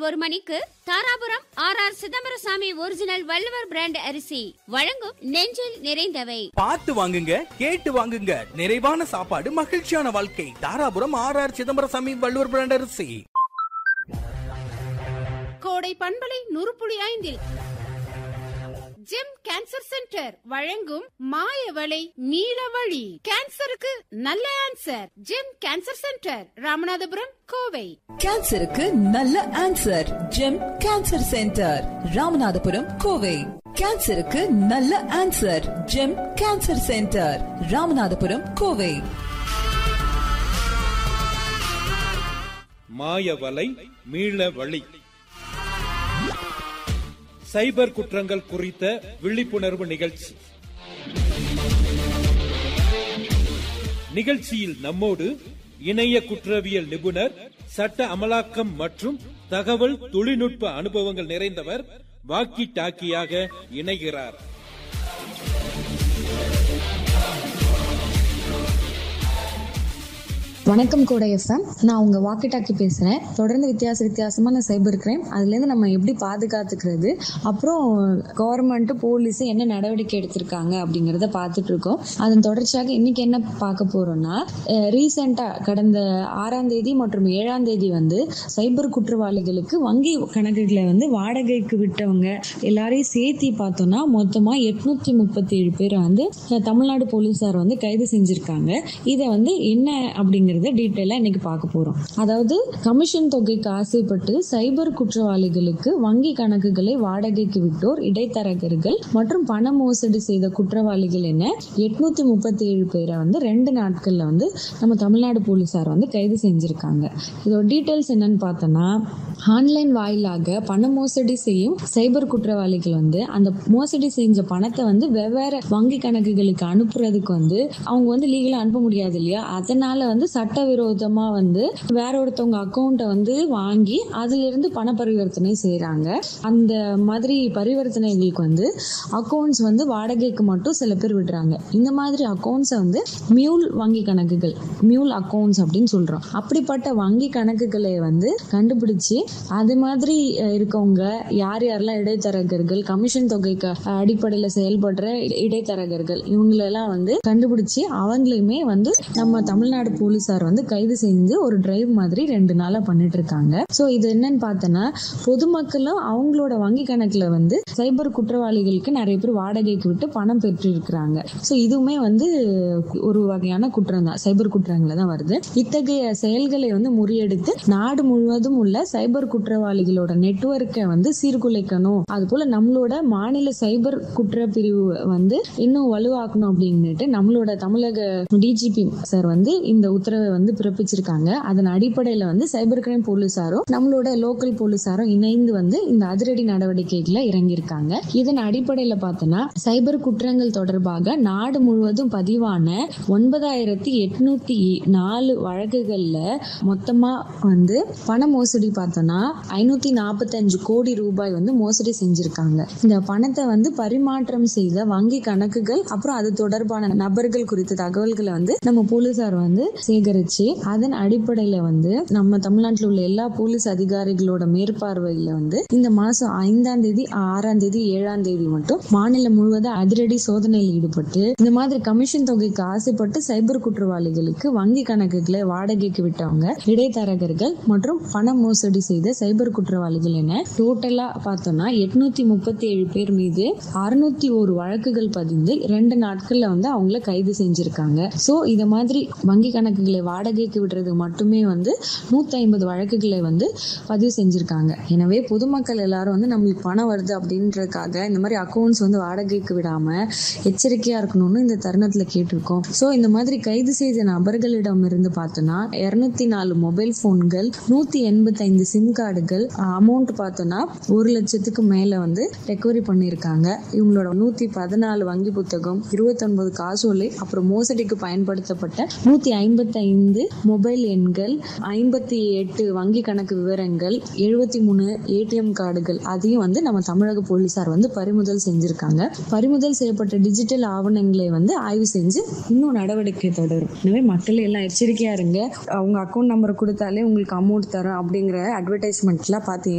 ஒரு மணிக்கு Dharapuram R R Chidambarasamy original Valluvar brand அரிசி வழங்கும் நெஞ்சில் நிறைந்தவை பார்த்து வாங்குங்க கேட்டு வாங்குங்க நிறைவான சாப்பாடு மகிழ்ச்சியான வாழ்க்கை Dharapuram R R Chidambarasamy Valluvar brand அரிசி கோடை பண்பலை நுறுப்புளி ஐந்தில் ஜெம் கேன்சர் சென்டர் வழங்கும் மாயவளை நீலவழி கேன்சருக்கு நல்ல answer gem cancer centre Ramanathapuram Kovai கேன்சருக்கு நல்ல answer gem cancer centre Ramanathapuram Kovai கேன்சருக்கு நல்ல answer gem cancer centre Ramanathapuram Kovai மாயவலை மீள வழி சைபர் குற்றங்கள் குறித்த விழிப்புணர்வு நிகழ்ச்சி நிகழ்ச்சியில் நம்மோடு இணைய குற்றவியல் நிபுணர் சட்ட அமலாக்கம் மற்றும் தகவல் தொழில்நுட்ப அனுபவங்கள் நிறைந்தவர் வாக்கி டாக்கியாக இணைகிறார் வணக்கம் கோடை எஃப்எம் நான் உங்க வாக்கி டாக்கி பேசுறேன் தொடர்ந்து வித்தியாச வித்தியாசமான சைபர் கிரைம் அதுலேருந்து நம்ம எப்படி பாதுகாத்துக்கிறது அப்புறம் கவர்மெண்ட் போலீஸ் என்ன நடவடிக்கை எடுத்திருக்காங்க அப்படிங்கிறத பார்த்துட்டு இருக்கோம் அதன் தொடர்ச்சியாக இன்னைக்கு என்ன பார்க்க போறோம்னா ரீசெண்டாக கடந்த ஆறாம் தேதி மற்றும் ஏழாம் தேதி வந்து சைபர் குற்றவாளிகளுக்கு வங்கி கணக்குகளை வந்து வாடகைக்கு விட்டவங்க எல்லாரையும் சேர்த்தி பார்த்தோம்னா மொத்தமா எட்நூத்தி முப்பத்தி ஏழு பேரை வந்து அஹ், தமிழ்நாடு போலீசார் வந்து கைது செஞ்சிருக்காங்க இதை வந்து என்ன அப்படிங்கறத டீட்டெயிலா இன்னைக்கு பார்க்க போறோம் அதாவது கமிஷன் தொகைக்கு ஆசைப்பட்டு சைபர் குற்றவாளிகளுக்கு வங்கி கணக்குகளை வாடகைக்கு விட்டோர் இடைத்தரகர்கள் மற்றும் பண மோசடி செய்த குற்றவாளிகள் என எட்நூத்தி முப்பத்தி ஏழு பேரை வந்து ரெண்டு நாட்கள்ல வந்து நம்ம தமிழ்நாடு போலீசார் வந்து கைது செஞ்சிருக்காங்க இதோட டீட்டெயில்ஸ் என்னன்னு பார்த்தோம்னா ஆன்லைன் வாயிலாக பண மோசடி செய்யும் சைபர் குற்றவாளிகள் வந்து அந்த மோசடி செஞ்ச பணத்தை வந்து வெவ்வேறு வங்கி கணக்குகளுக்கு அனுப்புறதுக்கு வந்து அவங்க வந்து லீகலா அனுப்ப முடியாது இல்லையா அதனால வந்து சட்டவிரோதமா வந்து வேற ஒருத்தவங்க அக்கௌண்ட்டை வந்து வாங்கி அதுல இருந்து பண பரிவர்த்தனை செய்றாங்க அந்த மாதிரி பரிவர்த்தனைகளுக்கு வந்து அக்கௌண்ட்ஸ் வந்து வாடகைக்கு மட்டும் சில பேர் விடுறாங்க இந்த மாதிரி அக்கௌண்ட்ஸை வந்து மியூல் வங்கி கணக்குகள் மியூல் அக்கௌண்ட்ஸ் அப்படின்னு சொல்றோம் அப்படிப்பட்ட வங்கி கணக்குகளை வந்து கண்டுபிடிச்சு அது மாதிரி அஹ், இருக்கவங்க யார் யாரெல்லாம் இடைத்தரகர்கள் கமிஷன் தொகைக்கு அடிப்படையில் செயல்படுற இடைத்தரகர்கள் இவங்களெல்லாம் வந்து கண்டுபிடிச்சு அவங்களையுமே வந்து நம்ம தமிழ்நாடு போலீசார் வந்து கைது செஞ்சு ஒரு டிரைவ் மாதிரி ரெண்டு நாளா பண்ணிட்டு இருக்காங்க ஸோ இது என்னன்னு பார்த்தோன்னா பொதுமக்களும் அவங்களோட வங்கி கணக்குல வந்து சைபர் குற்றவாளிகளுக்கு நிறைய பேர் வாடகைக்கு விட்டு பணம் பெற்று இருக்கிறாங்க ஸோ இதுவுமே வந்து ஒரு வகையான குற்றம் தான் சைபர் குற்றங்களை தான் வருது இத்தகைய செயல்களை வந்து முறியடித்து நாடு முழுவதும் உள்ள சைபர் குற்றவாளிகளோட நெட்வொர்க்கை வந்து சீர்குலைக்கணும் அது போல நம்மளோட மாநில சைபர் குற்ற பிரிவு வந்து இன்னும் வலுவாக்கணும் அப்படின்னுட்டு நம்மளோட தமிழக டிஜிபி சார் வந்து இந்த உத்தரவை வந்து பிறப்பிச்சிருக்காங்க அதன் அடிப்படையில வந்து சைபர் கிரைம் போலீசாரும் நம்மளோட லோக்கல் போலீசாரும் இணைந்து வந்து இந்த அதிரடி நடவடிக்கைகளை இறங்கியிருக்காங்க இதன் அடிப்படையில பார்த்தோன்னா சைபர் குற்றங்கள் தொடர்பாக நாடு முழுவதும் பதிவான ஒன்பதாயிரத்தி எட்நூத்தி நாலு வழக்குகள்ல மொத்தமா வந்து பண மோசடி பார்த்தோம்னா ஐநூத்தி நாற்பத்தஞ்சு கோடி ரூபாய் வந்து மோசடி செஞ்சிருக்காங்க இந்த பணத்தை வந்து பரிமாற்றம் செய்த வங்கி கணக்குகள் அப்புறம் அது தொடர்பான நபர்கள் குறித்த தகவல்களை வந்து நம்ம போலீசார் வந்து சேகரிச்சு அதன் அடிப்படையில வந்து நம்ம தமிழ்நாட்டில் உள்ள எல்லா போலீஸ் அதிகாரிகளோட மேற்பார்வையில வந்து இந்த மாசம் ஐந்தாம் தேதி ஆறாம் தேதி ஏழாம் தேதி மட்டும் மாநிலம் முழுவதும் அதிரடி சோதனையில் ஈடுபட்டு இந்த மாதிரி கமிஷன் தொகைக்கு ஆசைப்பட்டு சைபர் குற்றவாளிகளுக்கு வங்கி கணக்குகளை வாடகைக்கு விட்டவங்க இடைத்தரகர்கள் மற்றும் பண மோசடி செய்த சைபர் குற்றவாளிகள் என டோட்டலா பார்த்தோம்னா எட்நூத்தி முப்பத்தி ஏழு பேர் மீது அறுநூத்தி ஒரு வழக்குகள் பதிந்து ரெண்டு நாட்கள்ல வந்து அவங்கள கைது செஞ்சிருக்காங்க சோ இத மாதிரி வங்கி கணக்குகளை வாடகைக்கு விடுறது மட்டுமே வந்து நூத்தி ஐம்பது வழக்குகளை வந்து பதிவு செஞ்சிருக்காங்க எனவே பொதுமக்கள் எல்லாரும் வந்து நம்மளுக்கு பணம் வருது அப்படின்றதுக்காக இந்த மாதிரி அக்கௌண்ட்ஸ் வந்து வாடகைக்கு விடாம எச்சரிக்கையா இருக்கணும்னு இந்த தருணத்துல கேட்டிருக்கோம் சோ இந்த மாதிரி கைது செய்த நபர்களிடம் இருந்து பார்த்தோம்னா இருநூத்தி நாலு மொபைல் போன்கள் நூத்தி எண்பத்தி ஐந்து சிம் கார்டுகள் அமௌண்ட் பார்த்தோம்னா ஒரு லட்சத்துக்கு மேல வந்து ரெக்கவரி பண்ணியிருக்காங்க இவங்களோட நூத்தி பதினாலு வங்கி புத்தகம் இருபத்தொன்பது காசோலை அப்புறம் மோசடிக்கு பயன்படுத்தப்பட்ட நூத்தி ஐம்பத்தி ஐந்து மொபைல் எண்கள் ஐம்பத்தி எட்டு வங்கி கணக்கு விவரங்கள் எழுபத்தி மூணு ஏடிஎம் கார்டுகள் அதையும் வந்து நம்ம தமிழக போலீசார் வந்து பறிமுதல் செஞ்சிருக்காங்க பறிமுதல் செய்யப்பட்ட டிஜிட்டல் ஆவணங்களை வந்து ஆய்வு செஞ்சு இன்னும் நடவடிக்கை தொடரும் எனவே மக்கள் எல்லாம் எச்சரிக்கையா இருங்க அவங்க அக்கௌண்ட் நம்பர் கொடுத்தாலே உங்களுக்கு அமௌண்ட் தரும் அப்படிங்கிற அட்வர்டைஸ்மெண்ட்லாம் பார்த்து